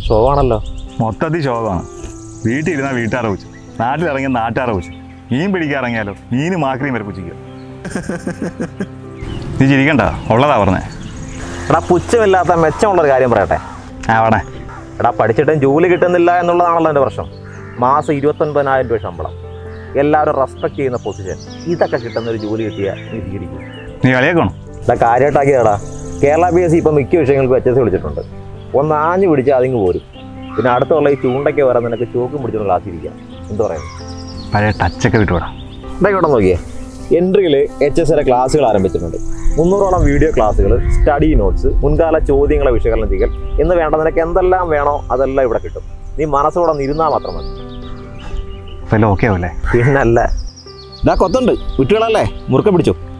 ഷോവാണല്ലോ മൊത്തത്തിൽ ശോകമാണ് വീട്ടിലിരുന്നാൽ വീട്ടുകാരെ വെച്ചു നാട്ടിലിറങ്ങിയ നാട്ടുകാരെ വെച്ചു മീൻ പിടിക്കാൻ ഇറങ്ങിയാലോ മീന് മാക്രിയും വരെ പുച്ചിക്കുക നീ ചിരിക്കണ്ട ഉള്ളതാ പറഞ്ഞേ എടാ പുച്ഛമില്ലാത്ത മെച്ചമുള്ളൊരു കാര്യം പറയട്ടെ ആ വേണേ എടാ പഠിച്ചിട്ടും ജോലി കിട്ടുന്നില്ല എന്നുള്ളതാണല്ലോ എൻ്റെ പ്രശ്നം മാസം ഇരുപത്തൊൻപതിനായിരം രൂപ ശമ്പളം എല്ലാവരും റെസ്പെക്ട് ചെയ്യുന്ന പൊസിഷൻ ഇതൊക്കെ കിട്ടുന്ന ഒരു ജോലി കിട്ടിയാൽ നീ സ്വീകരിക്കും നീ കളിയാക്കണം എടാ കാര്യമായിട്ടാക്കിയടാ കേരള ബി എസ് സി ഇപ്പം മിക്ക വിഷയങ്ങൾക്ക് എച്ച് എസ് വിളിച്ചിട്ടുണ്ട് ഒന്ന് ആഞ്ഞു പിടിച്ചാൽ അതിങ്ങ് പോരും പിന്നെ അടുത്തുള്ള ഈ ചൂണ്ടയ്ക്ക് വരാൻ നിനക്ക് ചോക്കും പിടിച്ചൊന്ന് ക്ലാസ്സിരിക്കാം എന്ത് പറയുന്നു പഴയ ടച്ചൊക്കെ വിട്ടുവിടാം ഇതാ ഇവിടെ നോക്കിയേ എൻട്രിയിൽ എച്ച് എസ് എയുടെ ക്ലാസ്സുകൾ ആരംഭിച്ചിട്ടുണ്ട് മുന്നൂറോളം വീഡിയോ ക്ലാസ്സുകൾ സ്റ്റഡി നോട്ട്സ് മുൻകാല ചോദ്യങ്ങളെ വിശകലനം ചെയ്യൽ എന്ന് വേണ്ട നിനക്ക് എന്തെല്ലാം വേണോ അതെല്ലാം ഇവിടെ കിട്ടും നീ മനസ്സോടെ ഒന്ന് ഇരുന്നാൽ മാത്രം മതി അപ്പോൾ എല്ലാം ഓക്കെ ആവല്ലേ പിന്നല്ല ഇതാ കൊത്തുണ്ട് കുട്ടികളല്ലേ മുറുക്കം പിടിച്ചു